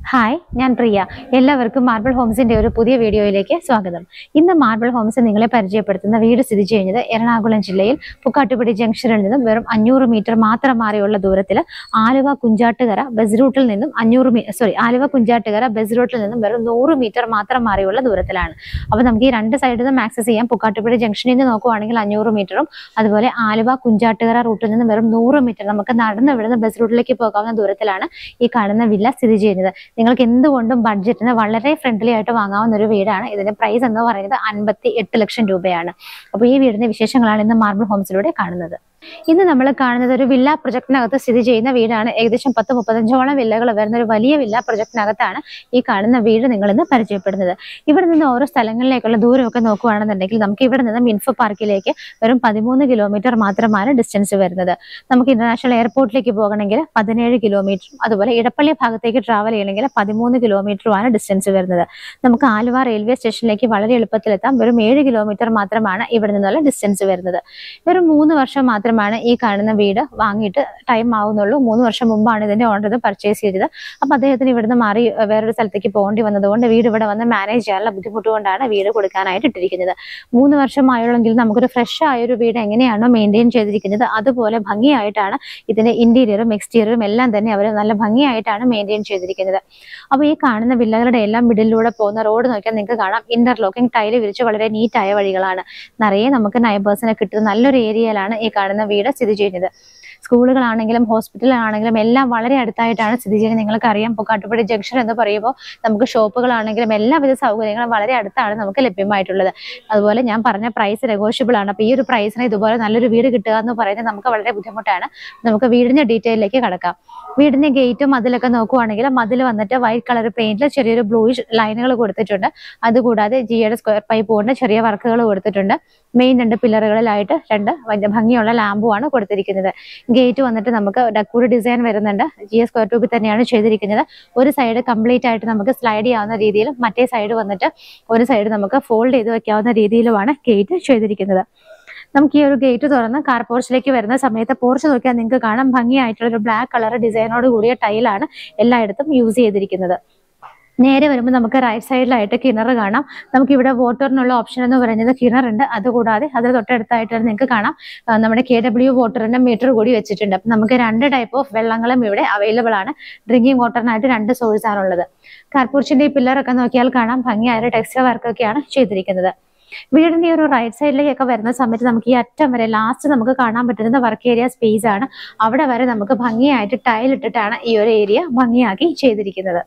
hi ഞാൻ പ്രിയ എല്ലാവർക്കും marble ഹോംസിന്റെ ഒരു പുതിയ വീഡിയോയിലേക്ക് സ്വാഗതം ഇന്ന് മാർബിൾ ഹോംസ് നിങ്ങളെ പരിചയപ്പെടുത്തുന്ന വീട് സ്ഥിതി ചെയ്യുന്നത് എറണാകുളം ജില്ലയിൽ പുക്കാട്ടുപടി ജംഗ്ഷനിൽ നിന്നും വെറും അഞ്ഞൂറ് മീറ്റർ മാത്രം മാറിയുള്ള ദൂരത്തിൽ ആലുവ കുഞ്ചാട്ടുകര ബസ് റൂട്ടിൽ നിന്നും അഞ്ഞൂറ് മീ സോറി ആലുവ കുഞ്ചാട്ടുകര ബസ് റൂട്ടിൽ നിന്നും വെറും നൂറ് മീറ്റർ മാത്രം മാറിയുള്ള ദൂരത്തിലാണ് അപ്പോൾ നമുക്ക് ഈ രണ്ട് സൈഡിൽ നിന്നും ആക്സസ് ചെയ്യാം പുക്കാട്ടുപടി ജംഗ്ഷനിൽ നിന്ന് നോക്കുവാണെങ്കിൽ അഞ്ഞൂറ് മീറ്ററും അതുപോലെ ആലുവ കുഞ്ചാട്ടുകര റൂട്ടിൽ നിന്ന് വെറും നൂറ് മീറ്റർ നമുക്ക് നടന്ന് ഇവിടുന്ന് ബസ് റൂട്ടിലേക്ക് പോകാവുന്ന ദൂരത്തിലാണ് ഈ കാണുന്ന വില്ല സ്ഥിതി ചെയ്യുന്നത് നിങ്ങൾക്ക് എന്തുകൊണ്ടും ബഡ്ജറ്റിന് വളരെ ഫ്രണ്ട്ലി ആയിട്ട് വാങ്ങാവുന്ന ഒരു വീടാണ് ഇതിന്റെ പ്രൈസ് എന്ന് പറയുന്നത് അൻപത്തി എട്ട് ലക്ഷം രൂപയാണ് അപ്പോൾ ഈ വീടിന്റെ വിശേഷങ്ങളാണ് ഇന്ന് മാർബിൾ ഹോംസിലൂടെ കാണുന്നത് ഇന്ന് നമ്മൾ കാണുന്നത് ഒരു വില്ല പ്രൊജക്ടിനകത്ത് സ്ഥിതി ചെയ്യുന്ന വീടാണ് ഏകദേശം പത്ത് മുപ്പത്തഞ്ചോളം വില്ലകൾ വരുന്ന ഒരു വലിയ വില്ല പ്രൊജക്ടിനകത്താണ് ഈ കാണുന്ന വീട് നിങ്ങൾ ഇന്ന് പരിചയപ്പെടുന്നത് ഇവിടെ നിന്ന് ഓരോ സ്ഥലങ്ങളിലേക്കുള്ള ദൂരമൊക്കെ നോക്കുകയാണെന്നുണ്ടെങ്കിൽ നമുക്ക് ഇവിടെ നിന്ന് ഇൻഫോ പാർക്കിലേക്ക് വെറും പതിമൂന്ന് കിലോമീറ്റർ മാത്രമാണ് ഡിസ്റ്റൻസ് വരുന്നത് നമുക്ക് ഇന്റർനാഷണൽ എയർപോർട്ടിലേക്ക് പോകണമെങ്കിൽ പതിനേഴ് കിലോമീറ്ററും അതുപോലെ ഇടപ്പള്ളി ഭാഗത്തേക്ക് ട്രാവൽ ചെയ്യണമെങ്കിൽ പതിമൂന്ന് കിലോമീറ്ററുമാണ് ഡിസ്റ്റൻസ് വരുന്നത് നമുക്ക് ആലുവ റെയിൽവേ സ്റ്റേഷനിലേക്ക് വളരെ എളുപ്പത്തിലെത്താം വെറും ഏഴ് കിലോമീറ്റർ മാത്രമാണ് ഇവിടെ നിന്നുള്ള ഡിസ്റ്റൻസ് വരുന്നത് വെറും മൂന്ന് വർഷം മാത്രമാണ് ഈ കാണുന്ന വീട് വാങ്ങിയിട്ട് ടൈം ആവുന്നുള്ളൂ മൂന്ന് വർഷം മുമ്പാണ് ഇതിന്റെ ഓണർ ഇത് പർച്ചേസ് ചെയ്തത് അപ്പൊ അദ്ദേഹത്തിന് ഇവിടുന്ന് മാറി ഏഹ്, വേറൊരു സ്ഥലത്തേക്ക് പോകേണ്ടി വന്നതുകൊണ്ട് വീട് ഇവിടെ വന്ന് മാനേജ് ചെയ്യാനുള്ള ബുദ്ധിമുട്ട് കൊണ്ടാണ് വീട് കൊടുക്കാനായിട്ട് ഇട്ടിരിക്കുന്നത് മൂന്ന് വർഷമായുള്ളെങ്കിൽ നമുക്കൊരു ഫ്രഷ് ആയ ഒരു വീട് എങ്ങനെയാണോ മെയിൻറ്റെയിൻ ചെയ്തിരിക്കുന്നത് അതുപോലെ ഭംഗിയായിട്ടാണ് ഇതിന്റെ ഇന്റീരിയറും എക്സ്റ്റീരിയറും എല്ലാം തന്നെ അവർ നല്ല ഭംഗിയായിട്ടാണ് മെയിൻറ്റെയിൻ ചെയ്തിരിക്കുന്നത് അപ്പോൾ ഈ കാണുന്ന വില്ലകളുടെ എല്ലാം മിഡിലൂടെ പോകുന്ന റോഡ് നോക്കിയാൽ നിങ്ങൾക്ക് കാണാം ഇന്റർലോക്കിംഗ് ടൈല് വിരിച്ച് വളരെ നീറ്റായ വഴികളാണ് നിറയെ നമുക്ക് നൈബേഴ്സിനെ കിട്ടുന്ന നല്ലൊരു ഏരിയയിലാണ് ഈ കാണുന്ന വീട് സ്ഥിതി ചെയ്യുന്നത് സ്കൂളുകളാണെങ്കിലും ഹോസ്പിറ്റലാണെങ്കിലും എല്ലാം വളരെ അടുത്തായിട്ടാണ് സ്ഥിതി ചെയ്യുന്നത് നിങ്ങൾക്ക് അറിയാം കാട്ടുപടി ജംഗ്ഷൻ എന്ന് പറയുമ്പോൾ നമുക്ക് ഷോപ്പുകളാണെങ്കിലും എല്ലാവിധ സൗകര്യങ്ങളും വളരെ അടുത്താണ് നമുക്ക് ലഭ്യമായിട്ടുള്ളത് അതുപോലെ ഞാൻ പറഞ്ഞ പ്രൈസ് നെഗോഷ്യബിൾ ആണ് അപ്പോൾ ഈ ഒരു പ്രൈസിന് ഇതുപോലെ നല്ലൊരു വീട് കിട്ടുക എന്ന് പറയുന്നത് നമുക്ക് വളരെ ബുദ്ധിമുട്ടാണ് നമുക്ക് വീടിന്റെ ഡീറ്റെയിലേക്ക് കടക്കാം വീടിന്റെ ഗേറ്റും മതിലൊക്കെ നോക്കുവാണെങ്കിൽ മതിൽ വന്നിട്ട് വൈറ്റ് കളർ പെയിന്റിൽ ചെറിയൊരു ബ്ലൂയിഷ് ലൈനുകൾ കൊടുത്തിട്ടുണ്ട് അതുകൂടാതെ ജിയുടെ സ്ക്വയർ പൈപ്പ് കൊണ്ട് ചെറിയ വർക്കുകൾ കൊടുത്തിട്ടുണ്ട് മെയിൻ രണ്ട് പില്ലറുകളിലായിട്ട് രണ്ട് വലിയ ഭംഗിയുള്ള ലാമ്പുമാണ് കൊടുത്തിരിക്കുന്നത് ഗേറ്റ് വന്നിട്ട് നമുക്ക് ഡക്കൂഡ് ഡിസൈൻ വരുന്നുണ്ട് ജി എസ് സ്ക്വയർ ട്യൂബിൽ തന്നെയാണ് ചെയ്തിരിക്കുന്നത് ഒരു സൈഡ് കംപ്ലീറ്റ് ആയിട്ട് നമുക്ക് സ്ലൈഡ് ചെയ്യാവുന്ന രീതിയിലും മറ്റേ സൈഡ് വന്നിട്ട് ഒരു സൈഡ് നമുക്ക് ഫോൾഡ് ചെയ്ത് വെക്കാവുന്ന രീതിയിലുമാണ് ഗേറ്റ് ചെയ്തിരിക്കുന്നത് നമുക്ക് ഈ ഒരു ഗേറ്റ് തുറന്ന് കാർ പോർച്ചിലേക്ക് വരുന്ന സമയത്ത് പോർച്ച് നോക്കിയാൽ നിങ്ങൾക്ക് കാണാം ഭംഗിയായിട്ടുള്ള ഒരു ബ്ലാക്ക് കളർ ഡിസൈനോട് കൂടിയ ടൈലാണ് എല്ലായിടത്തും യൂസ് ചെയ്തിരിക്കുന്നത് നേരെ വരുമ്പോൾ നമുക്ക് റൈറ്റ് സൈഡിലായിട്ട് കിണർ കാണാം നമുക്ക് ഇവിടെ വാട്ടറിനുള്ള ഓപ്ഷൻ എന്ന് പറയുന്നത് കിണറുണ്ട് അതുകൂടാതെ അതിന് തൊട്ടടുത്തായിട്ട് നിങ്ങൾക്ക് കാണാം ആ, നമ്മുടെ കെ ഡബ്ല്യു വാട്ടറിന്റെ മീറ്റർ കൂടി വെച്ചിട്ടുണ്ട് അപ്പം നമുക്ക് രണ്ട് ടൈപ്പ് ഓഫ് വെള്ളങ്ങളും ഇവിടെ അവൈലബിൾ ആണ് ഡ്രിങ്കിങ് വാട്ടറിനായിട്ട് രണ്ട് സോഴ്സ് ആണുള്ളത് കാർപൂർച്ചിന്റെ ഈ പില്ലറൊക്കെ നോക്കിയാൽ കാണാം ഭംഗിയായ ടെക്സ്റ്റർ വർക്കൊക്കെയാണ് ചെയ്തിരിക്കുന്നത് വീടിന്റെ ഈ ഒരു റൈറ്റ് സൈഡിലേക്കൊക്കെ വരുന്ന സമയത്ത് നമുക്ക് ഈ അറ്റം വരെ ലാസ്റ്റ് നമുക്ക് കാണാൻ പറ്റുന്ന വർക്ക് ഏരിയ സ്പേസ് ആണ് അവിടെ വരെ നമുക്ക് ഭംഗിയായിട്ട് ടൈൽ ഇട്ടിട്ടാണ് ഈ ഒരു ഏരിയ ഭംഗിയാക്കി ചെയ്തിരിക്കുന്നത്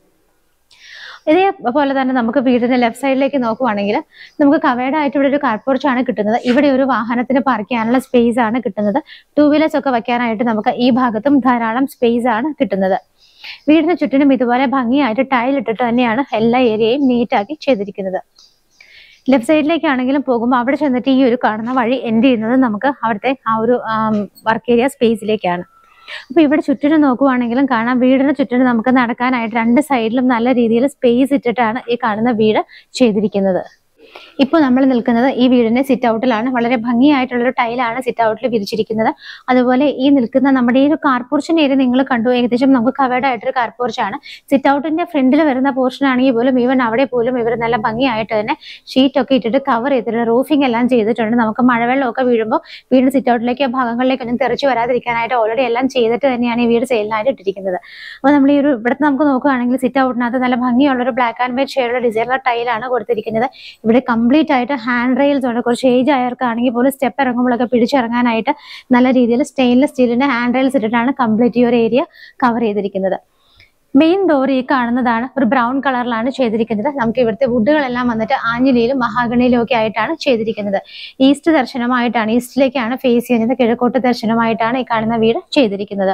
ഇതേപോലെ തന്നെ നമുക്ക് വീടിന്റെ ലെഫ്റ്റ് സൈഡിലേക്ക് നോക്കുവാണെങ്കിൽ നമുക്ക് കവേഡ് ആയിട്ട് ഇവിടെ ഒരു കാർപോർച്ച് ആണ് കിട്ടുന്നത് ഇവിടെ ഒരു വാഹനത്തിന് പാർക്ക് ചെയ്യാനുള്ള സ്പേസ് ആണ് കിട്ടുന്നത് ടൂ വീലേഴ്സ് ഒക്കെ വെക്കാനായിട്ട് നമുക്ക് ഈ ഭാഗത്തും ധാരാളം സ്പേസ് ആണ് കിട്ടുന്നത് വീടിന് ചുറ്റിനും ഇതുപോലെ ഭംഗിയായിട്ട് ടൈൽ ഇട്ടിട്ട് തന്നെയാണ് എല്ലാ ഏരിയയും നീറ്റാക്കി ചെയ്തിരിക്കുന്നത് ലെഫ്റ്റ് സൈഡിലേക്കാണെങ്കിലും പോകുമ്പോൾ അവിടെ ചെന്നിട്ട് ഈ ഒരു കാണുന്ന വഴി എൻഡ് ചെയ്യുന്നത് നമുക്ക് അവിടുത്തെ ആ ഒരു വർക്ക് ഏരിയ സ്പേസിലേക്കാണ് അപ്പൊ ഇവിടെ ചുറ്റിനും നോക്കുവാണെങ്കിലും കാണാം വീടിന് ചുറ്റിനും നമുക്ക് നടക്കാനായിട്ട് രണ്ട് സൈഡിലും നല്ല രീതിയിൽ സ്പേസ് ഇട്ടിട്ടാണ് ഈ കാണുന്ന വീട് ചെയ്തിരിക്കുന്നത് ഇപ്പോൾ നമ്മൾ നിൽക്കുന്നത് ഈ വീടിന്റെ സിറ്റ് ഔട്ടിലാണ് വളരെ ഭംഗിയായിട്ടുള്ളൊരു ടൈലാണ് സിറ്റ് ഔട്ടിൽ വിരിച്ചിരിക്കുന്നത് അതുപോലെ ഈ നിൽക്കുന്ന നമ്മുടെ ഈ ഒരു കാർപോർഷൻ ഏരിയ നിങ്ങൾ കണ്ടു ഏകദേശം നമുക്ക് കവേർഡ് ആയിട്ടൊരു കാർപോർച്ചാണ് സിറ്റ് ഔട്ടിന്റെ ഫ്രണ്ടിൽ വരുന്ന പോർഷൻ ആണെങ്കിൽ പോലും ഈവൻ അവിടെ പോലും ഇവർ നല്ല ഭംഗിയായിട്ട് തന്നെ ഷീറ്റ് ഒക്കെ ഇട്ടിട്ട് കവർ ചെയ്തിട്ട് റൂഫിംഗ് എല്ലാം ചെയ്തിട്ടുണ്ട് നമുക്ക് മഴവെള്ളമൊക്കെ വീഴുമ്പോൾ വീടിന് സിറ്റ് ഔട്ടിലേക്ക് ഭാഗങ്ങളിലേക്കൊന്നും തെറിച്ച് വരാതിരിക്കാനായിട്ട് ഓൾറെഡി എല്ലാം ചെയ്തിട്ട് തന്നെയാണ് ഈ വീട് സെയിലിനായിട്ട് ഇട്ടിരിക്കുന്നത് അപ്പോൾ നമ്മൾ ഈ ഒരു ഇവിടുത്തെ നമുക്ക് നോക്കുകയാണെങ്കിൽ സിറ്റ് ഔട്ടിനകത്ത് നല്ല ഭംഗിയുള്ള ഒരു ബ്ലാക്ക് ആൻഡ് വൈറ്റ് ഷെയ്ഡുള്ള ഡിസൈനുള്ള ടൈലാണ് കൊടുത്തിരിക്കുന്നത് ഇവിടെ കംപ്ലീറ്റ് ആയിട്ട് ഹാൻഡ് റെയിൽസ് ഉണ്ട് കുറച്ച് ഏജ് ആയവർക്കാണെങ്കിൽ പോലും സ്റ്റെപ്പ് ഇറങ്ങുമ്പോഴൊക്കെ പിടിച്ചിറങ്ങാനായിട്ട് നല്ല രീതിയിൽ സ്റ്റെയിൻലെസ് സ്റ്റീലിന്റെ ഹാൻഡ് റെയിൽസ് ഇട്ടിട്ടാണ് കംപ്ലീറ്റ് ഈ ഒരു ഏരിയ കവർ ചെയ്തിരിക്കുന്നത് മെയിൻ ഡോർ ഈ കാണുന്നതാണ് ഒരു ബ്രൗൺ കളറിലാണ് ചെയ്തിരിക്കുന്നത് നമുക്ക് ഇവിടുത്തെ വുഡുകളെല്ലാം വന്നിട്ട് ആഞ്ഞിലിയിലും മഹാഗണിയിലും ഒക്കെ ആയിട്ടാണ് ചെയ്തിരിക്കുന്നത് ഈസ്റ്റ് ദർശനമായിട്ടാണ് ഈസ്റ്റിലേക്കാണ് ഫേസ് ചെയ്യുന്നത് കിഴക്കോട്ട് ദർശനമായിട്ടാണ് ഈ കാണുന്ന വീട് ചെയ്തിരിക്കുന്നത്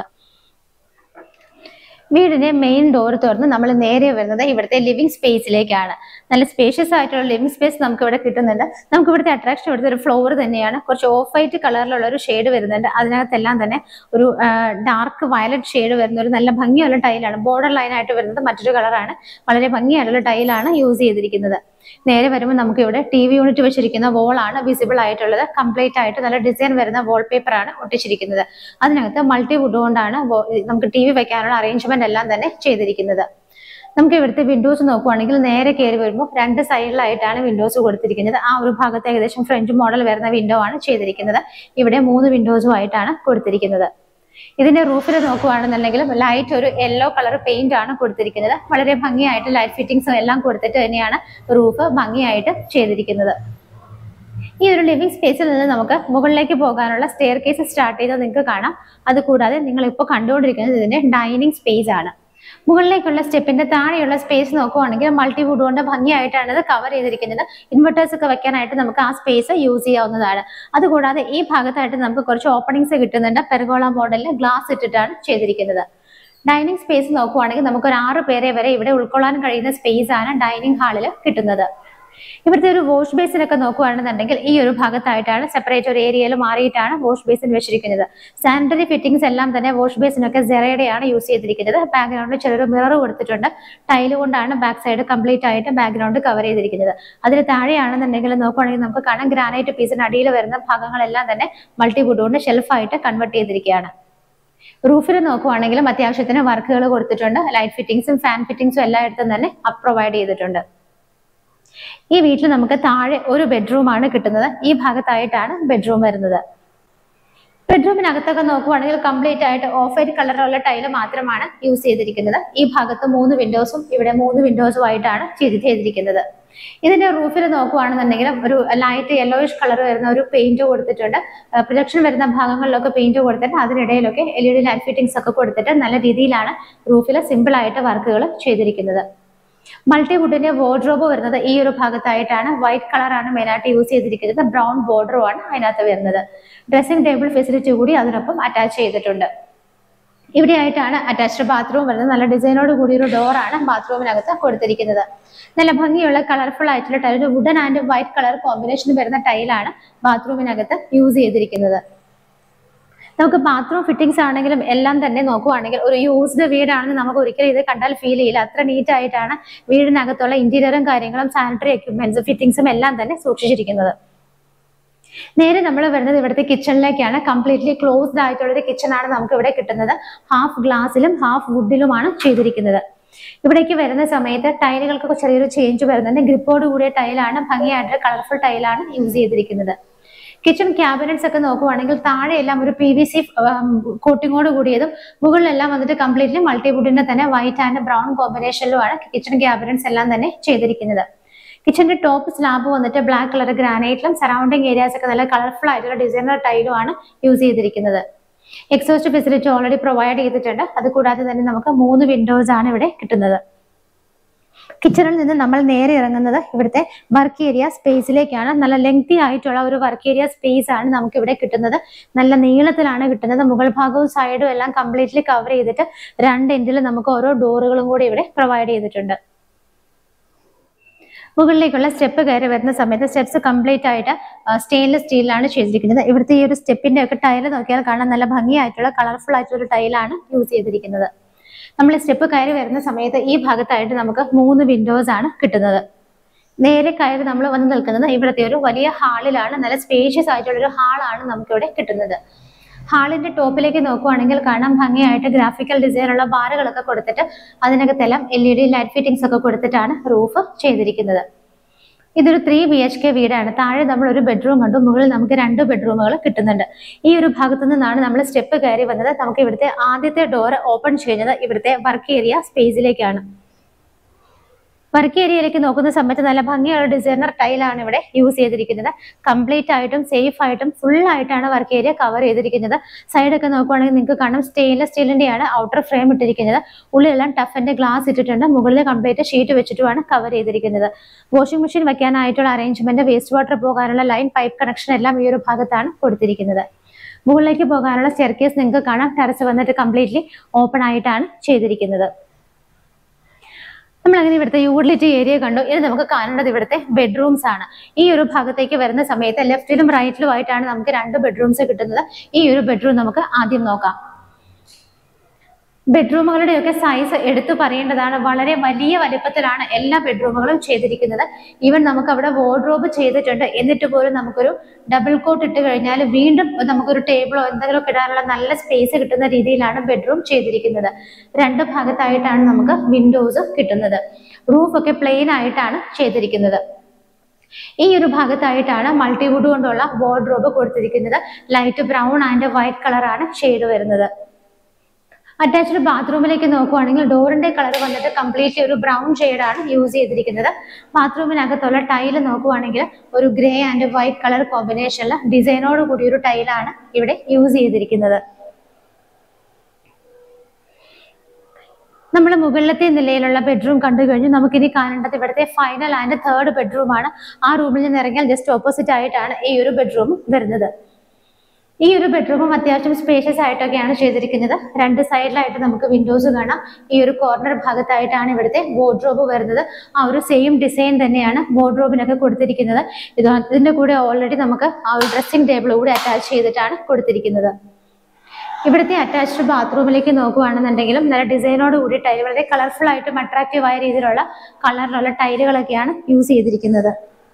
വീടിന്റെ മെയിൻ ഡോർ തുറന്ന് നമ്മൾ നേരെ വരുന്നത് ഇവിടുത്തെ ലിവിംഗ് സ്പേസിലേക്കാണ് നല്ല സ്പേഷ്യസ് ആയിട്ടുള്ള ലിവിംഗ് സ്പേസ് നമുക്ക് ഇവിടെ കിട്ടുന്നുണ്ട് നമുക്ക് ഇവിടുത്തെ അട്രാക്ഷൻ ഇവിടുത്തെ ഒരു ഫ്ലോർ തന്നെയാണ് കുറച്ച് ഓഫ് വൈറ്റ് കളറിലുള്ള ഒരു ഷെയ്ഡ് വരുന്നുണ്ട് അതിനകത്തെല്ലാം തന്നെ ഒരു ഡാർക്ക് വയലറ്റ് ഷെയ്ഡ് വരുന്ന ഒരു നല്ല ഭംഗിയുള്ള ടൈലാണ് ബോർഡർ ലൈൻ ആയിട്ട് വരുന്നത് മറ്റൊരു കളറാണ് വളരെ ഭംഗിയായിട്ടുള്ള ടൈലാണ് യൂസ് ചെയ്തിരിക്കുന്നത് നേരെ വരുമ്പോൾ നമുക്ക് ഇവിടെ ടി വി യൂണിറ്റ് വെച്ചിരിക്കുന്ന wall ആണ് വിസിബിൾ ആയിട്ടുള്ളത് കംപ്ലീറ്റ് ആയിട്ട് നല്ല ഡിസൈൻ വരുന്ന വാൾ പേപ്പർ ആണ് ഒട്ടിച്ചിരിക്കുന്നത് അതിനകത്ത് മൾട്ടി വുഡ് കൊണ്ടാണ് wall- നമുക്ക് ടി വി വെക്കാനുള്ള അറേഞ്ച്മെന്റ് എല്ലാം തന്നെ ചെയ്തിരിക്കുന്നത് നമുക്ക് ഇവിടുത്തെ വിൻഡോസ് നോക്കുവാണെങ്കിൽ നേരെ കയറി വരുമ്പോൾ രണ്ട് സൈഡിലായിട്ടാണ് വിൻഡോസ് കൊടുത്തിരിക്കുന്നത് ആ ഒരു ഭാഗത്ത് ഏകദേശം ഫ്രഞ്ച് മോഡൽ വരുന്ന വിൻഡോ ആണ് ചെയ്തിരിക്കുന്നത് ഇവിടെ മൂന്ന് വിൻഡോസും ആയിട്ടാണ് കൊടുത്തിരിക്കുന്നത് ഇതിന്റെ റൂഫിൽ നോക്കുവാണെന്നുണ്ടെങ്കിൽ ലൈറ്റ് ഒരു യെല്ലോ കളർ പെയിന്റ് ആണ് കൊടുത്തിരിക്കുന്നത് വളരെ ഭംഗിയായിട്ട് ലൈറ്റ് ഫിറ്റിംഗ്സും എല്ലാം കൊടുത്തിട്ട് തന്നെയാണ് റൂഫ് ഭംഗിയായിട്ട് ചെയ്തിരിക്കുന്നത് ഈ ഒരു ലിവിംഗ് സ്പേസിൽ നിന്ന് നമുക്ക് മുകളിലേക്ക് പോകാനുള്ള സ്റ്റെയർ കേസ് സ്റ്റാർട്ട് ചെയ്ത് നിങ്ങൾക്ക് കാണാം അതുകൂടാതെ നിങ്ങൾ ഇപ്പോൾ കണ്ടുകൊണ്ടിരിക്കുന്നത് ഇതിന്റെ ഡൈനിങ് സ്പേസ് ആണ് മുകളിലേക്കുള്ള സ്റ്റെപ്പിന്റെ താഴെയുള്ള സ്പേസ് നോക്കുവാണെങ്കിൽ മൾട്ടിവുഡ് കൊണ്ട് ഭംഗിയായിട്ടാണ് ഇത് കവർ ചെയ്തിരിക്കുന്നത് ഇൻവെർട്ടേഴ്സ് ഒക്കെ വെക്കാനായിട്ട് നമുക്ക് ആ സ്പേസ് യൂസ് ചെയ്യാവുന്നതാണ് അതുകൂടാതെ ഈ ഭാഗത്തായിട്ട് നമുക്ക് കുറച്ച് ഓപ്പണിങ്സ് കിട്ടുന്നുണ്ട് പെർഗോള മോഡലിൽ ഗ്ലാസ് ഇട്ടിട്ടാണ് ചെയ്തിരിക്കുന്നത് ഡൈനിങ് സ്പേസ് നോക്കുവാണെങ്കിൽ നമുക്ക് ഒരു ആറ് പേരെ വരെ ഇവിടെ ഉൾക്കൊള്ളാൻ കഴിയുന്ന സ്പേസ് ആണ് ഡൈനിങ് ഹാളിൽ കിട്ടുന്നത് ഇവിടുത്തെ ഒരു വാഷ് ബേസിനൊക്കെ നോക്കുകയാണെന്നുണ്ടെങ്കിൽ ഈ ഒരു ഭാഗത്തായിട്ടാണ് സെപ്പറേറ്റ് ഒരു ഏരിയയിൽ മാറിയിട്ടാണ് വാഷ് ബേസിൻ വെച്ചിരിക്കുന്നത് സാനിറ്ററി ഫിറ്റിംഗ്സ് എല്ലാം തന്നെ വാഷ് ബേസിനൊക്കെ ജെറയുടെയാണ് യൂസ് ചെയ്തിരിക്കുന്നത് ബാക്ക്ഗ്രൗണ്ടിൽ ചെറിയൊരു മിറർ കൊടുത്തിട്ടുണ്ട് ടൈല് കൊണ്ടാണ് ബാക്ക് സൈഡ് കംപ്ലീറ്റ് ആയിട്ട് ബാക്ക്ഗ്രൗണ്ട് കവർ ചെയ്തിരിക്കുന്നത് അതിന് താഴെയാണെന്നുണ്ടെങ്കിൽ നോക്കുകയാണെങ്കിൽ നമുക്ക് കാണാം ഗ്രാനൈറ്റ് പീസിന് അടിയിൽ വരുന്ന ഭാഗങ്ങളെല്ലാം തന്നെ മൾട്ടിവുഡ് കൊണ്ട് ഷെൽഫായിട്ട് കൺവെർട്ട് ചെയ്തിരിക്കുകയാണ് റൂഫിൽ നോക്കുവാണെങ്കിലും അത്യാവശ്യത്തിന് വർക്കുകൾ കൊടുത്തിട്ടുണ്ട് ലൈറ്റ് ഫിറ്റിംഗ്സും ഫാൻ ഫിറ്റിംഗ്സും എല്ലായിടത്തും തന്നെ പ്രൊവൈഡ് ചെയ്തിട്ടുണ്ട് ഈ വീട്ടിൽ നമുക്ക് താഴെ ഒരു ബെഡ്റൂം ആണ് കിട്ടുന്നത് ഈ ഭാഗത്തായിട്ടാണ് ബെഡ്റൂം വരുന്നത് ബെഡ്റൂമിനകത്തൊക്കെ നോക്കുവാണെങ്കിൽ കംപ്ലീറ്റ് ആയിട്ട് ഓഫ് വൈറ്റ് കളറുള്ള ടൈല് മാത്രമാണ് യൂസ് ചെയ്തിരിക്കുന്നത് ഈ ഭാഗത്ത് മൂന്ന് വിൻഡോസും ഇവിടെ മൂന്ന് വിൻഡോസും ആയിട്ടാണ് ചെയ്ത് ചെയ്തിരിക്കുന്നത് ഇതിന്റെ റൂഫിൽ നോക്കുവാണെന്നുണ്ടെങ്കിൽ ഒരു ലൈറ്റ് യെല്ലോയിഷ് കളർ വരുന്ന ഒരു പെയിന്റ് കൊടുത്തിട്ടുണ്ട് പ്രൊജക്ഷൻ വരുന്ന ഭാഗങ്ങളിലൊക്കെ പെയിന്റ് കൊടുത്തിട്ട് അതിനിടയിലൊക്കെ L E D light fittings ഒക്കെ കൊടുത്തിട്ട് നല്ല രീതിയിലാണ് റൂഫിൽ സിമ്പിൾ ആയിട്ട് വർക്കുകൾ ചെയ്തിരിക്കുന്നത് മൾട്ടിവുഡിന്റെ വാർഡ്രോബ് വരുന്നത് ഈ ഒരു ഭാഗത്തായിട്ടാണ് വൈറ്റ് കളറാണ് മെയിനായിട്ട് യൂസ് ചെയ്തിരിക്കുന്നത് ബ്രൗൺ ബോർഡറും ആണ് അതിനകത്ത് വരുന്നത് ഡ്രസ്സിംഗ് ടേബിൾ ഫെസിലിറ്റി കൂടി അതിനൊപ്പം അറ്റാച്ച് ചെയ്തിട്ടുണ്ട് ഇവിടെയായിട്ടാണ് അറ്റാച്ച്ഡ് ബാത്റൂം വരുന്നത് നല്ല ഡിസൈനോട് കൂടിയ ഒരു ഡോറാണ് ബാത്റൂമിനകത്ത് കൊടുത്തിരിക്കുന്നത് നല്ല ഭംഗിയുള്ള കളർഫുൾ ആയിട്ടുള്ള ടൈൽ ഒരു wooden and white colour combination വരുന്ന ടൈലാണ് ബാത്റൂമിനകത്ത് യൂസ് ചെയ്തിരിക്കുന്നത് നമുക്ക് ബാത്റൂം ഫിറ്റിംഗ്സ് ആണെങ്കിലും എല്ലാം തന്നെ നോക്കുവാണെങ്കിൽ ഒരു യൂസ്ഡ് വീടാണെന്ന് നമുക്ക് ഒരിക്കലും ഇത് കണ്ടാൽ ഫീൽ ചെയ്യില്ല അത്ര നീറ്റ് ആയിട്ടാണ് വീടിനകത്തുള്ള ഇന്റീരിയറും കാര്യങ്ങളും സാനിറ്ററി എക്യുപ്മെന്റ്സും ഫിറ്റിംഗ്സും എല്ലാം തന്നെ സൂക്ഷിച്ചിരിക്കുന്നത് നേരെ നമ്മൾ വരുന്നത് ഇവിടുത്തെ കിച്ചണിലേക്കാണ് കംപ്ലീറ്റ്ലി ക്ലോസ്ഡ് ആയിട്ടുള്ള ഒരു കിച്ചൺ ആണ് നമുക്ക് ഇവിടെ കിട്ടുന്നത് ഹാഫ് ഗ്ലാസ്സിലും ഹാഫ് വുഡിലുമാണ് ചെയ്തിരിക്കുന്നത് ഇവിടേക്ക് വരുന്ന സമയത്ത് ടൈലുകൾക്കൊക്കെ ചെറിയൊരു ചേഞ്ച് വരുന്നുണ്ട് ഗ്രിപ്പോട് കൂടിയ ടൈലാണ് ഭംഗിയായിട്ട് കളർഫുൾ ടൈലാണ് യൂസ് ചെയ്തിരിക്കുന്നത് കിച്ചൺ ക്യാബിനറ്റ്സ് ഒക്കെ നോക്കുവാണെങ്കിൽ താഴെയെല്ലാം ഒരു പി വി സി കോട്ടിങ്ങോട് കൂടിയതും മുകളിലെല്ലാം വന്നിട്ട് കംപ്ലീറ്റ്ലി മൾട്ടിവുഡിന്റെ തന്നെ വൈറ്റ് ആൻഡ് ബ്രൗൺ കോമ്പിനേഷനിലുമാണ് കിച്ചൺ ക്യാബിനറ്റ്സ് എല്ലാം തന്നെ ചെയ്തിരിക്കുന്നത് കിച്ചന്റെ ടോപ്പ് സ്ലാബ് വന്നിട്ട് ബ്ലാക്ക് കളർ ഗ്രാനൈറ്റിലും സറൗണ്ടിങ് ഏരിയാസ് ഒക്കെ നല്ല കളർഫുൾ ആയിട്ടുള്ള ഡിസൈനർ ടൈലുമാണ് യൂസ് ചെയ്തിരിക്കുന്നത് എക്സോസ്റ്റ് ഫെസിലിറ്റി ഓൾറെഡി പ്രൊവൈഡ് ചെയ്തിട്ടുണ്ട് അതുകൂടാതെ തന്നെ നമുക്ക് മൂന്ന് വിൻഡോസ് ആണ് ഇവിടെ കിട്ടുന്നത് കിച്ചണിൽ നിന്ന് നമ്മൾ നേരെ ഇറങ്ങുന്നത് ഇവിടുത്തെ വർക്ക് ഏരിയ സ്പേസിലേക്കാണ് നല്ല ലെങ്തി ആയിട്ടുള്ള ഒരു വർക്ക് ഏരിയ സ്പേസ് ആണ് നമുക്ക് ഇവിടെ കിട്ടുന്നത് നല്ല നീളത്തിലാണ് കിട്ടുന്നത് മുകൾ ഭാഗവും സൈഡും എല്ലാം കംപ്ലീറ്റ്ലി കവർ ചെയ്തിട്ട് രണ്ട് എൻഡിൽ നമുക്ക് ഓരോ ഡോറുകളും കൂടി ഇവിടെ പ്രൊവൈഡ് ചെയ്തിട്ടുണ്ട് മുകളിലേക്കുള്ള സ്റ്റെപ്പ് കയറി വരുന്ന സമയത്ത് സ്റ്റെപ്സ് കംപ്ലീറ്റ് ആയിട്ട് സ്റ്റെയിൻലെസ് സ്റ്റീലിലാണ് ചെയ്തിരിക്കുന്നത് ഇവിടുത്തെ ഈ ഒരു സ്റ്റെപ്പിന്റെ ഒക്കെ ടൈല് നോക്കിയാൽ കാണാൻ നല്ല ഭംഗിയായിട്ടുള്ള കളർഫുൾ ആയിട്ടുള്ള ഒരു ടൈലാണ് യൂസ് ചെയ്തിരിക്കുന്നത് നമ്മൾ സ്റ്റെപ്പ് കയറി വരുന്ന സമയത്ത് ഈ ഭാഗത്തായിട്ട് നമുക്ക് മൂന്ന് വിൻഡോസ് ആണ് കിട്ടുന്നത് നേരെ കയറി നമ്മൾ വന്ന് നിൽക്കുന്നത് ഇവിടുത്തെ ഒരു വലിയ ഹാളിലാണ് നല്ല സ്പേഷ്യസ് ആയിട്ടുള്ള ഒരു ഹാളാണ് നമുക്കിവിടെ കിട്ടുന്നത് ഹാളിന്റെ ടോപ്പിലേക്ക് നോക്കുവാണെങ്കിൽ കാണാൻ ഭംഗിയായിട്ട് ഗ്രാഫിക്കൽ ഡിസൈൻ ഉള്ള ബാറുകളൊക്കെ കൊടുത്തിട്ട് അതിനകത്തെല്ലാം L E D light fittings ഒക്കെ കൊടുത്തിട്ടാണ് റൂഫ് ചെയ്തിരിക്കുന്നത് ഇതൊരു ത്രീ ബി എച്ച് കെ വീടാണ് താഴെ നമ്മൾ ഒരു ബെഡ്റൂം കണ്ടു മുകളിൽ നമുക്ക് രണ്ട് ബെഡ്റൂമുകൾ കിട്ടുന്നുണ്ട് ഈ ഒരു ഭാഗത്തു നിന്നാണ് നമ്മൾ സ്റ്റെപ്പ് കയറി വന്നത് നമുക്ക് ഇവിടുത്തെ ആദ്യത്തെ ഡോർ ഓപ്പൺ ചെയ്യുന്നത് ഇവിടുത്തെ വർക്ക് ഏരിയ സ്പേസിലേക്കാണ് വർക്ക് ഏരിയയിലേക്ക് നോക്കുന്ന സമയത്ത് നല്ല ഭംഗിയുള്ള ഡിസൈനർ ടൈലാണ് ഇവിടെ യൂസ് ചെയ്തിരിക്കുന്നത് കംപ്ലീറ്റ് ആയിട്ടും സേഫ് ആയിട്ടും ഫുൾ ആയിട്ടാണ് വർക്ക് ഏരിയ കവർ ചെയ്തിരിക്കുന്നത് സൈഡൊക്കെ നോക്കുവാണെങ്കിൽ നിങ്ങൾക്ക് കാണാം സ്റ്റെയിൻലെസ് സ്റ്റീലിന്റെയാണ് ഔട്ടർ ഫ്രെയിം ഇട്ടിരിക്കുന്നത് ഉള്ളിലെല്ലാം ടഫിന്റെ ഗ്ലാസ് ഇട്ടിട്ടുണ്ട് മുകളിൽ കംപ്ലീറ്റ് ഷീറ്റ് വെച്ചിട്ടുമാണ് കവർ ചെയ്തിരിക്കുന്നത് വാഷിംഗ് മെഷീൻ വെക്കാനായിട്ടുള്ള അറേഞ്ച്മെന്റ് വേസ്റ്റ് വാട്ടർ പോകാനുള്ള ലൈൻ പൈപ്പ് കണക്ഷൻ എല്ലാം ഈ ഒരു ഭാഗത്താണ് കൊടുത്തിരിക്കുന്നത് മുകളിലേക്ക് പോകാനുള്ള സ്റ്റെയർക്കേസ് നിങ്ങൾക്ക് കാണാം ടെറസ് വന്നിട്ട് കംപ്ലീറ്റ്ലി ഓപ്പൺ ആയിട്ടാണ് ചെയ്തിരിക്കുന്നത് നമ്മൾ അങ്ങനെ ഇവിടുത്തെ യൂട്ടിലിറ്റി ഏരിയ കണ്ടു ഇനി നമുക്ക് കാണേണ്ടത് ഇവിടുത്തെ ബെഡ്റൂംസ് ആണ് ഈ ഒരു ഭാഗത്തേക്ക് വരുന്ന സമയത്ത് ലെഫ്റ്റിലും റൈറ്റിലും ആയിട്ടാണ് നമുക്ക് രണ്ട് ബെഡ്റൂംസ് കിട്ടുന്നത് ഈ ഒരു ബെഡ്റൂം നമുക്ക് ആദ്യം നോക്കാം ബെഡ്റൂമുകളുടെയൊക്കെ സൈസ് എടുത്തു പറയേണ്ടതാണ് വളരെ വലിയ വലിപ്പത്തിലാണ് എല്ലാ ബെഡ്റൂമുകളും ചെയ്തിരിക്കുന്നത് ഈവൻ നമുക്ക് അവിടെ വാർഡ്രോബ് ചെയ്തിട്ടുണ്ട് എന്നിട്ട് പോലും നമുക്കൊരു ഡബിൾ കോട്ട് ഇട്ട് കഴിഞ്ഞാൽ വീണ്ടും നമുക്കൊരു ടേബിളോ എന്തെങ്കിലുമൊക്കെ ഇടാനുള്ള നല്ല സ്പേസ് കിട്ടുന്ന രീതിയിലാണ് ബെഡ്റൂം ചെയ്തിരിക്കുന്നത് രണ്ട് ഭാഗത്തായിട്ടാണ് നമുക്ക് വിൻഡോസ് കിട്ടുന്നത് റൂഫ് ഒക്കെ പ്ലെയിൻ ആയിട്ടാണ് ചെയ്തിരിക്കുന്നത് ഈ ഒരു ഭാഗത്തായിട്ടാണ് മൾട്ടിവുഡ് കൊണ്ടുള്ള വാർഡ്രോബ് കൊടുത്തിരിക്കുന്നത് ലൈറ്റ് ബ്രൗൺ ആൻഡ് വൈറ്റ് കളറാണ് ഷെയ്ഡ് വരുന്നത് അറ്റാച്ച്ഡ് ബാത്റൂമിലേക്ക് നോക്കുവാണെങ്കിൽ ഡോറിന്റെ കളർ വന്നിട്ട് കംപ്ലീറ്റ്ലി ഒരു ബ്രൗൺ ആണ് യൂസ് ചെയ്തിരിക്കുന്നത് ബാത്റൂമിനകത്തുള്ള ടൈല് നോക്കുവാണെങ്കിൽ ഒരു ഗ്രേ ആൻഡ് വൈറ്റ് കളർ കോമ്പിനേഷനിൽ ഡിസൈനോട് കൂടി ഒരു ടൈലാണ് ഇവിടെ യൂസ് ചെയ്തിരിക്കുന്നത് നമ്മൾ മുകളിലത്തെ നിലയിലുള്ള ബെഡ്റൂം കണ്ടു കഴിഞ്ഞു നമുക്കിനി കാണേണ്ടത് ഇവിടുത്തെ ഫൈനൽ ആൻഡ് തേർഡ് ബെഡ്റൂം ആണ് ആ റൂമിൽ നിന്ന് ഇറങ്ങിയാൽ ജസ്റ്റ് ഓപ്പോസിറ്റ് ആയിട്ടാണ് ഈ ഒരു ബെഡ്റൂം വരുന്നത് ഈ ഒരു ബെഡ്റൂമും അത്യാവശ്യം സ്പേഷ്യസ് ആയിട്ടൊക്കെയാണ് ചെയ്തിരിക്കുന്നത് രണ്ട് സൈഡിലായിട്ട് നമുക്ക് വിൻഡോസ് കാണാം ഈ ഒരു കോർണർ ഭാഗത്തായിട്ടാണ് ഇവിടുത്തെ വാർഡ്രോബ് വരുന്നത് ആ ഒരു സെയിം ഡിസൈൻ തന്നെയാണ് വാർഡ്രോബിനൊക്കെ കൊടുത്തിരിക്കുന്നത് ഇത് ഇതിന്റെ കൂടെ ഓൾറെഡി നമുക്ക് ആ ഒരു ഡ്രസ്സിംഗ് ടേബിൾ കൂടി അറ്റാച്ച് ചെയ്തിട്ടാണ് കൊടുത്തിരിക്കുന്നത് ഇവിടുത്തെ അറ്റാച്ച്ഡ് ബാത്റൂമിലേക്ക് നോക്കുകയാണെന്നുണ്ടെങ്കിലും നല്ല ഡിസൈനോട് കൂടി ടൈൽ വളരെ കളർഫുൾ ആയിട്ടും അട്രാക്റ്റീവ് ആയ രീതിയിലുള്ള കളറിലുള്ള ടൈലുകളൊക്കെയാണ് യൂസ് ചെയ്തിരിക്കുന്നത്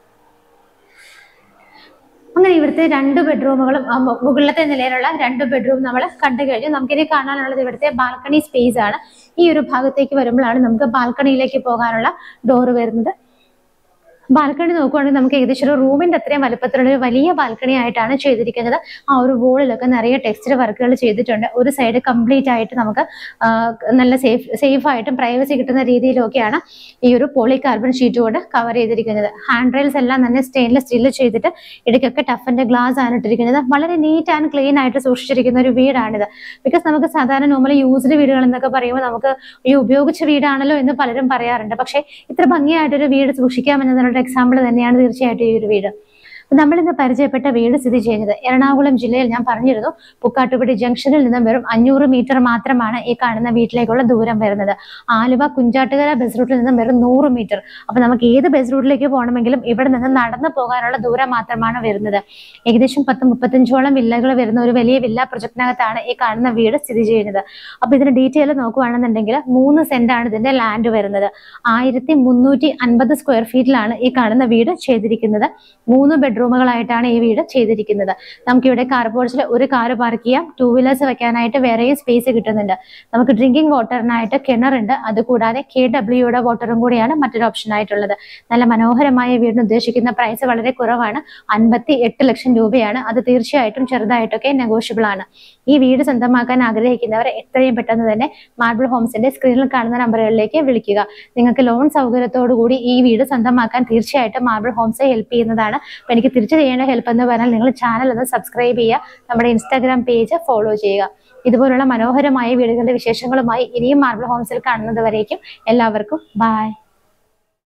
അങ്ങനെ ഇവിടുത്തെ രണ്ട് ബെഡ്റൂമുകളും ആ, മു- മുകളിലത്തെ നിലയിലുള്ള രണ്ട് ബെഡ്റൂം നമ്മൾ കണ്ടു കഴിഞ്ഞു നമുക്കിനി കാണാനുള്ളത് ഇവിടുത്തെ ബാൽക്കണി സ്പേസ് ആണ് ഈ ഒരു ഭാഗത്തേക്ക് വരുമ്പോഴാണ് നമുക്ക് ബാൽക്കണിയിലേക്ക് പോകാനുള്ള ഡോറ് വരുന്നത് ബാൽക്കണി നോക്കുവാണെങ്കിൽ നമുക്ക് ഏകദേശം ഒരു റൂമിന്റെ അത്രയും വലുപ്പത്തിലുള്ള ഒരു വലിയ ബാൽക്കണി ആയിട്ടാണ് ചെയ്തിരിക്കുന്നത് ആ ഒരു വോളിലൊക്കെ നിറയെ ടെക്സ്റ്റർ വർക്കുകൾ ചെയ്തിട്ടുണ്ട് ഒരു സൈഡ് കംപ്ലീറ്റ് ആയിട്ട് നമുക്ക് ആ, നല്ല സേഫ് സേഫ് ആയിട്ടും പ്രൈവസി കിട്ടുന്ന രീതിയിലൊക്കെയാണ് ഈ ഒരു പോളി കാർബൺ ഷീറ്റ് കൊണ്ട് കവർ ചെയ്തിരിക്കുന്നത് ഹാൻഡ് റെയിൽസ് എല്ലാം തന്നെ സ്റ്റെയിൻലെസ് സ്റ്റീലിൽ ചെയ്തിട്ട് ഇടയ്ക്കൊക്കെ ടഫിന്റെ ഗ്ലാസ് ആണ് ഇട്ടിരിക്കുന്നത് വളരെ നീറ്റ് ആൻഡ് ക്ലീൻ ആയിട്ട് സൂക്ഷിച്ചിരിക്കുന്ന ഒരു വീടാണിത് ബിക്കോസ് നമുക്ക് സാധാരണ നോർമലി യൂസ്ഡ് വീടുകൾ എന്നൊക്കെ പറയുമ്പോൾ നമുക്ക് ഈ ഉപയോഗിച്ച വീടാണല്ലോ എന്ന് പലരും പറയാറുണ്ട് പക്ഷേ ഇത്ര ഭംഗിയായിട്ടൊരു വീട് സൂക്ഷിക്കാമെന്നതിനുള്ള എക്സാമ്പിൾ തന്നെയാണ് തീർച്ചയായിട്ടും ഈ ഒരു വീട് നമ്മൾ ഇന്ന് പരിചയപ്പെട്ട വീട് സ്ഥിതി ചെയ്യുന്നത് എറണാകുളം ജില്ലയിൽ ഞാൻ പറഞ്ഞിരുന്നു പുക്കാട്ടുപടി ജംഗ്ഷനിൽ നിന്ന് വെറും അഞ്ഞൂറ് മീറ്റർ മാത്രമാണ് ഈ കാണുന്ന വീട്ടിലേക്കുള്ള ദൂരം വരുന്നത് ആലുവ കുഞ്ചാട്ടുകര ബസ് റൂട്ടിൽ നിന്ന് വെറും നൂറ് മീറ്റർ അപ്പൊ നമുക്ക് ഏത് ബസ് റൂട്ടിലേക്ക് പോകണമെങ്കിലും ഇവിടെ നിന്ന് നടന്നു പോകാനുള്ള ദൂരം മാത്രമാണ് വരുന്നത് ഏകദേശം പത്ത് മുപ്പത്തഞ്ചോളം വില്ലകൾ വരുന്ന ഒരു വലിയ വില്ല പ്രൊജക്ടിനകത്താണ് ഈ കാണുന്ന വീട് സ്ഥിതി ചെയ്യുന്നത് അപ്പൊ ഇതിന്റെ ഡീറ്റെയിൽ നോക്കുവാണെന്നുണ്ടെങ്കിൽ മൂന്ന് സെന്റ് ആണ് ഇതിന്റെ ലാൻഡ് വരുന്നത് ആയിരത്തി മുന്നൂറ്റി അൻപത് സ്ക്വയർ ഫീറ്റിലാണ് ഈ കാണുന്ന വീട് ചെയ്തിരിക്കുന്നത് മൂന്ന് ബെഡ്റൂമുകളായിട്ടാണ് ഈ വീട് ചെയ്തിരിക്കുന്നത് നമുക്ക് ഇവിടെ കാർ പോർച്ചിൽ ഒരു കാർ പാർക്ക് ചെയ്യാം ടൂ വീലേഴ്സ് വെക്കാനായിട്ട് വേറെയും സ്പേസ് കിട്ടുന്നുണ്ട് നമുക്ക് ഡ്രിങ്കിങ് വാട്ടറിനായിട്ട് കിണറുണ്ട് അതുകൂടാതെ കെ ഡബ്ല്യുയുടെ വാട്ടറും കൂടിയാണ് മറ്റൊരു ഓപ്ഷൻ ആയിട്ടുള്ളത് നല്ല മനോഹരമായ വീടിന് ഉദ്ദേശിക്കുന്ന പ്രൈസ് വളരെ കുറവാണ് അൻപത്തി എട്ട് ലക്ഷം രൂപയാണ് അത് തീർച്ചയായിട്ടും ചെറുതായിട്ടൊക്കെ നെഗോഷ്യബിൾ ആണ് ഈ വീട് സ്വന്തമാക്കാൻ ആഗ്രഹിക്കുന്നവർ എത്രയും പെട്ടെന്ന് തന്നെ മാർബിൾ ഹോംസിന്റെ സ്ക്രീനിൽ കാണുന്ന നമ്പറുകളിലേക്ക് വിളിക്കുക നിങ്ങൾക്ക് ലോൺ സൗകര്യത്തോടു കൂടി ഈ വീട് സ്വന്തമാക്കാൻ തീർച്ചയായിട്ടും മാർബിൾ ഹോംസ് ഹെൽപ്പ് ചെയ്യുന്നതാണ് അപ്പൊ എനിക്ക് തിരിച്ചു ചെയ്യേണ്ട ഹെൽപ്പ് എന്ന് പറഞ്ഞാൽ നിങ്ങൾ ചാനൽ ഒന്ന് സബ്സ്ക്രൈബ് ചെയ്യുക നമ്മുടെ ഇൻസ്റ്റാഗ്രാം പേജ് ഫോളോ ചെയ്യുക ഇതുപോലുള്ള മനോഹരമായ വീടുകളുടെ വിശേഷങ്ങളുമായി ഇനിയും മാർബിൾ ഹോംസിൽ കാണുന്നത് വരേക്കും എല്ലാവർക്കും ബൈ